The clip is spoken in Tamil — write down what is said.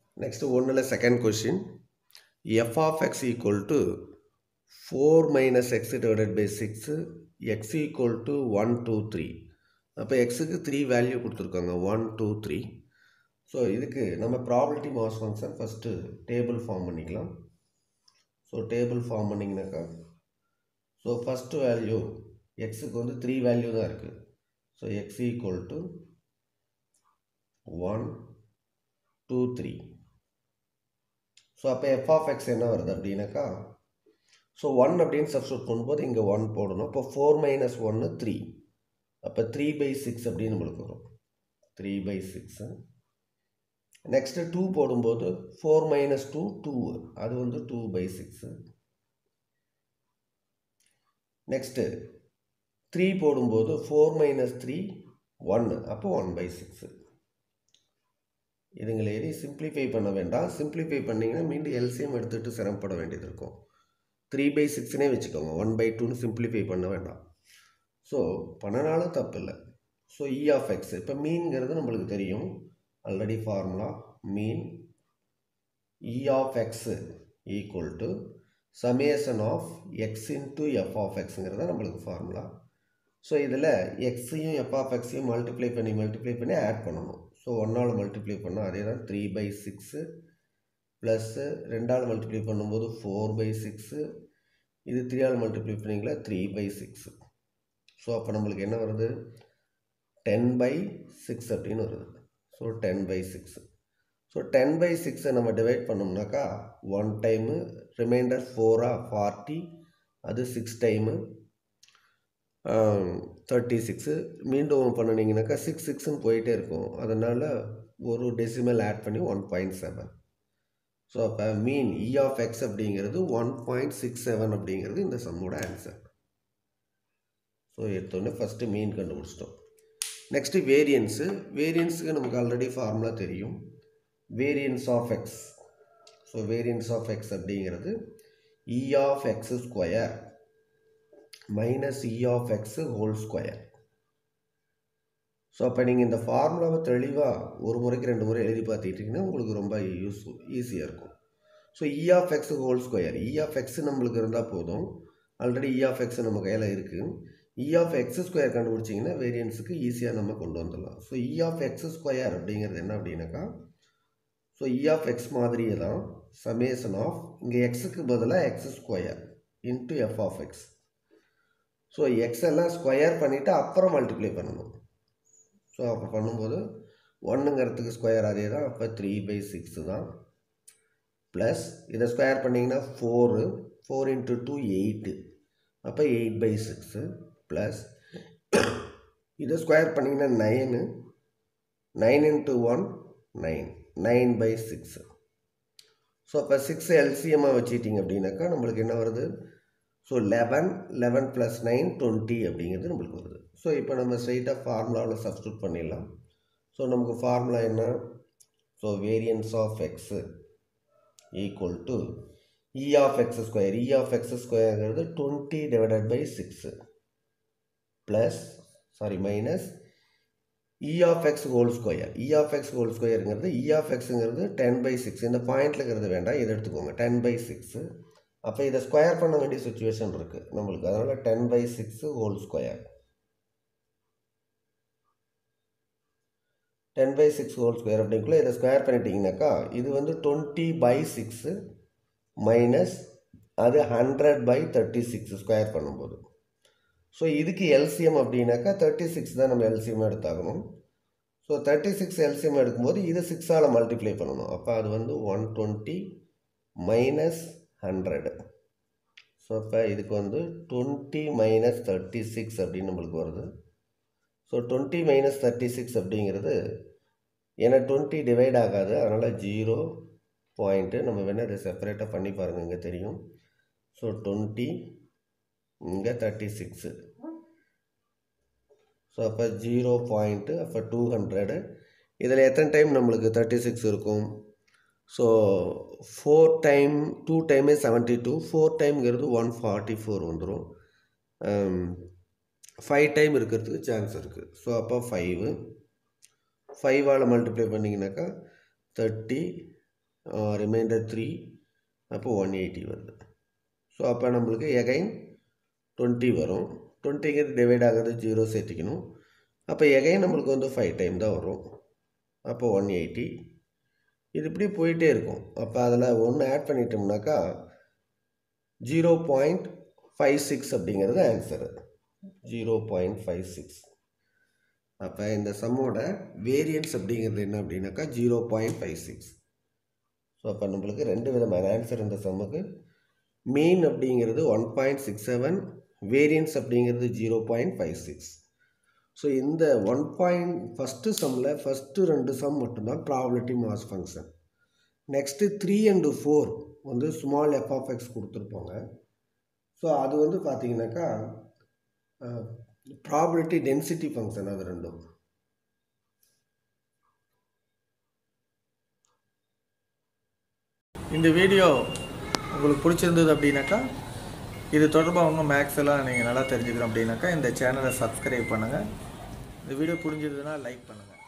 நெக்ஸ்ட் ஒன்றில் second question F of X equal to four minus X divided by six X equal to one two three அப்போ எக்ஸுக்கு த்ரீ வேல்யூ கொடுத்துருக்காங்க ஒன் டூ த்ரீ ஸோ இதுக்கு நம்ம probability mass function first table form பண்ணிக்கலாம் ஸோ டேபிள் ஃபார்ம் பண்ணிங்கனாக்கா ஸோ ஃபஸ்ட்டு வேல்யூ எக்ஸுக்கு வந்து த்ரீ வேல்யூ தான் இருக்குது so X equal to one two three so அப்போ எஃப் ஆஃப் எக்ஸ் என்ன வருது அப்படின்னாக்கா ஸோ ஒன் அப்படின்னு சப்ஸ்டியூட் பண்ணும்போது இங்கே ஒன் போடணும் அப்போ ஃபோர் மைனஸ் ஒன்று த்ரீ அப்போ த்ரீ பை சிக்ஸ் அப்படின்னு நம்மளுக்கு வரும் three by six next two போடும்போது ஃபோர் மைனஸ் டூ டூ அது வந்து two by six next three போடும்போது ஃபோர் மைனஸ் த்ரீ ஒன்று அப்போ ஒன் பை சிக்ஸு இதுங்களை எதையும் சிம்பிளிஃபை பண்ண வேண்டாம் சிம்பிளிஃபை பண்ணிங்கன்னா மீண்டும் எல்சிஎம் எடுத்துகிட்டு சிரமப்பட வேண்டியது இருக்கும் த்ரீ பை சிக்ஸ்னே வச்சுக்கோங்க ஒன் பை டூன்னு சிம்பிளிஃபை பண்ண வேண்டாம் ஸோ பண்ணனாலும் தப்பு இல்லை ஸோ இ ஆஃப் எக்ஸ் இப்போ மீன்ங்கிறது நம்மளுக்கு தெரியும் already formula mean E of X equal to summation of X into F of எக்ஸுங்கிறது தான் நம்மளுக்கு ஃபார்முலா ஸோ இதில் எக்ஸையும் எஃப் ஆஃப் எக்ஸையும் மல்டிப்ளை பண்ணி மல்டிப்ளை பண்ணி ஆட் பண்ணணும் ஸோ ஒன்றால் மல்டிப்ளை பண்ணால் அதே தான் த்ரீ பை சிக்ஸு ப்ளஸ்ஸு ரெண்டால் மல்டிப்ளை பண்ணும்போது ஃபோர் பை சிக்ஸு இது த்ரீயால் மல்டிப்ளை பண்ணிங்களா த்ரீ பை சிக்ஸு ஸோ அப்போ நம்மளுக்கு என்ன வருது டென் பை சிக்ஸ் அப்படின்னு வருது so ten by six so ten by சிக்ஸை நம்ம டிவைட் பண்ணோம்னாக்கா ஒன் டைமு ரிமைண்டர் ஃபோரா ஃபார்ட்டி அது சிக்ஸ் டைமு தேர்ட்டி சிக்ஸு மீண்டும் பண்ணினீங்கனாக்கா சிக்ஸ் சிக்ஸ்ன்னு போயிட்டே இருக்கும் அதனால் ஒரு டெசிமல் ஆட் பண்ணி ஒன் பாயிண்ட் செவன் ஸோ அப்போ மீன் இ ஆஃப் எக்ஸ் அப்படிங்கிறது ஒன் பாயிண்ட் சிக்ஸ் செவன் அப்படிங்கிறது இந்த சம்மோட ஆன்சர் ஸோ எடுத்தோடனே ஃபஸ்ட்டு மீன் கண்டுபிடிச்சிட்டோம் நெக்ஸ்ட்டு வேரியன்ஸு வேரியன்ஸுக்கு நமக்கு ஆல்ரெடி ஃபார்முலா தெரியும் variance of X so variance of X அப்படிங்கிறது E of X square minus E of X whole square so அப்போ நீங்கள் இந்த ஃபார்முலாவை தெளிவாக ஒரு முறைக்கு ரெண்டு முறை எழுதி பார்த்துக்கிட்டிங்கன்னா உங்களுக்கு ரொம்ப யூஸ்ஃபுல் ஈஸியாக இருக்கும் so E of X whole square E of X நம்மளுக்கு இருந்தால் போதும் ஆல்ரெடி இ ஆஃப் எக்ஸ் நம்ம கையில் இருக்குது இ ஆஃப் எக்ஸ் ஸ்கொயர் கண்டுபிடிச்சிங்கன்னா வேரியன்ஸுக்கு ஈஸியாக நம்ம கொண்டு வந்துடலாம் so E of X square அப்படிங்கிறது என்ன அப்படின்னாக்கா ஸோ இ ஆஃப் எக்ஸ் மாதிரியே தான் சமேஷன் ஆஃப் இங்கே எக்ஸுக்கு பதிலாக X square into F of X so X எல்லாம் ஸ்கொயர் பண்ணிவிட்டு அப்புறம் மல்டிப்ளை பண்ணணும் ஸோ அப்போ பண்ணும்போது ஒன்றுங்கிறதுக்கு ஸ்கொயர் அதே தான் அப்போ த்ரீ பை சிக்ஸு தான் ப்ளஸ் இதை ஸ்கொயர் பண்ணிங்கன்னா four four into two eight அப்போ எயிட் பை சிக்ஸு ப்ளஸ் இதை ஸ்கொயர் பண்ணிங்கன்னா nine nine into one nine nine by six so அப்போ சிக்ஸ் எல்சிஎம்மாக வச்சுட்டிங்க அப்படின்னாக்கா நம்மளுக்கு என்ன வருது so eleven eleven plus nine twenty அப்படிங்கிறது நம்மளுக்கு வருது ஸோ இப்போ நம்ம ஸ்ட்ரைட்டாக ஃபார்முலாவில் சப்ஸ்டியூட் பண்ணிடலாம் ஸோ நமக்கு ஃபார்முலா என்ன so variance of X equal to E of X square E of X ஸ்கொயர்ங்கிறது twenty divided by six plus sorry minus E of X whole square E of X whole ஸ்கொயருங்கிறது இ ஆஃப் எக்ஸுங்கிறது டென் பை சிக்ஸ் இந்த பாயிண்டில் இருக்கிறது வேண்டாம் இதை எடுத்துக்கோங்க டென் பை சிக்ஸு அப்போ இதை ஸ்கொயர் பண்ண வேண்டிய சுச்சுவேஷன் இருக்குது நம்மளுக்கு அதனால் ten by six whole square ten by six whole square அப்படிங்குள்ளே இதை ஸ்கொயர் பண்ணிட்டீங்கனாக்கா இது வந்து டுவெண்ட்டி பை சிக்ஸு மைனஸ் அது hundred by thirty six square பண்ணும்போது ஸோ இதுக்கு எல்சிஎம் அப்படின்னாக்கா தேர்ட்டி சிக்ஸ் தான் நம்ம எல்சிஎம் எடுத்தாகணும் ஸோ தேர்ட்டி சிக்ஸ் எல்சிஎம் எடுக்கும்போது இது சிக்ஸால் மல்டிப்ளை பண்ணணும் அப்போ அது வந்து one twenty minus hundred so இப்போ இதுக்கு வந்து டுவெண்ட்டி மைனஸ் தேர்ட்டி சிக்ஸ் அப்படின்னு நம்மளுக்கு வருது so twenty minus thirty six அப்படிங்கிறது ஏன்னா டுவெண்ட்டி டிவைட் ஆகாது அதனால் ஜீரோ பாயிண்ட்டு நம்ம வேணால் இதை செப்பரேட்டாக பண்ணி பாருங்கள் இங்கே தெரியும் ஸோ டுவெண்ட்டி இங்கே தேர்ட்டி சிக்ஸு ஸோ அப்போ ஜீரோ பாயிண்ட்டு அப்போ டூ ஹண்ட்ரடு இதில் எத்தனை டைம் நம்மளுக்கு தேர்ட்டி சிக்ஸ் இருக்கும் ஸோ ஃபோர் டைம் டூ டைமே செவன்ட்டி டூ ஃபோர் டைம்ங்கிறது ஒன் ஃபார்ட்டி ஃபோர் வந்துடும் ஃபைவ் டைம் இருக்கிறதுக்கு சான்ஸ் இருக்குது ஸோ அப்போ ஃபைவு ஃபைவால் மல்டிப்ளை பண்ணிங்கனாக்கா தேர்ட்டி ரிமைண்டர் த்ரீ அப்போ ஒன் எயிட்டி வருது ஸோ அப்போ நம்மளுக்கு எகைன் டுவெண்ட்டி வரும் டுவெண்ட்டிங்கிறது டிவைட் ஆகிறது ஜீரோ சேர்த்திக்கணும் அப்போ எகைன் நம்மளுக்கு வந்து ஃபைவ் டைம் தான் வரும் அப்போ ஒன் எயிட்டி இது இப்படி போயிட்டே இருக்கும் அப்போ அதில் ஒன்று ஆட் பண்ணிட்டோம்னாக்கா ஜீரோ பாயிண்ட் ஃபைவ் சிக்ஸ் அப்படிங்கிறது answer zero point five six அப்போ இந்த சம்மோட வேரியன்ஸ் அப்படிங்கிறது என்ன அப்படின்னாக்கா zero point five six so அப்போ நம்மளுக்கு ரெண்டு விதமான ஆன்சர் இந்த சம்முக்கு மீன் அப்படிங்கிறது one point six seven variance அப்படிங்கிறது zero point five six so இந்த ஒன் பாயிண்ட் ஃபஸ்ட்டு சம்மில் ஃபஸ்ட்டு ரெண்டு சம் மட்டும்தான் probability mass function next three and four வந்து ஸ்மால் எஃப் ஆஃப் எக்ஸ் கொடுத்துருப்பாங்க ஸோ அது வந்து பார்த்தீங்கன்னாக்கா ப்ராபிலிட்டி டென்சிட்டி ஃபங்க்ஷன் அது ரெண்டும் இந்த வீடியோ உங்களுக்கு பிடிச்சிருந்தது அப்படின்னாக்கா இது தொடர்பாக இன்னும் மேக்ஸ் எல்லாம் நீங்கள் நல்லா தெரிஞ்சுக்கணும் அப்படின்னாக்கா இந்த சேனலை சப்ஸ்கிரைப் பண்ணுங்கள் இந்த வீடியோ புரிஞ்சதுன்னா லைக் பண்ணுங்கள்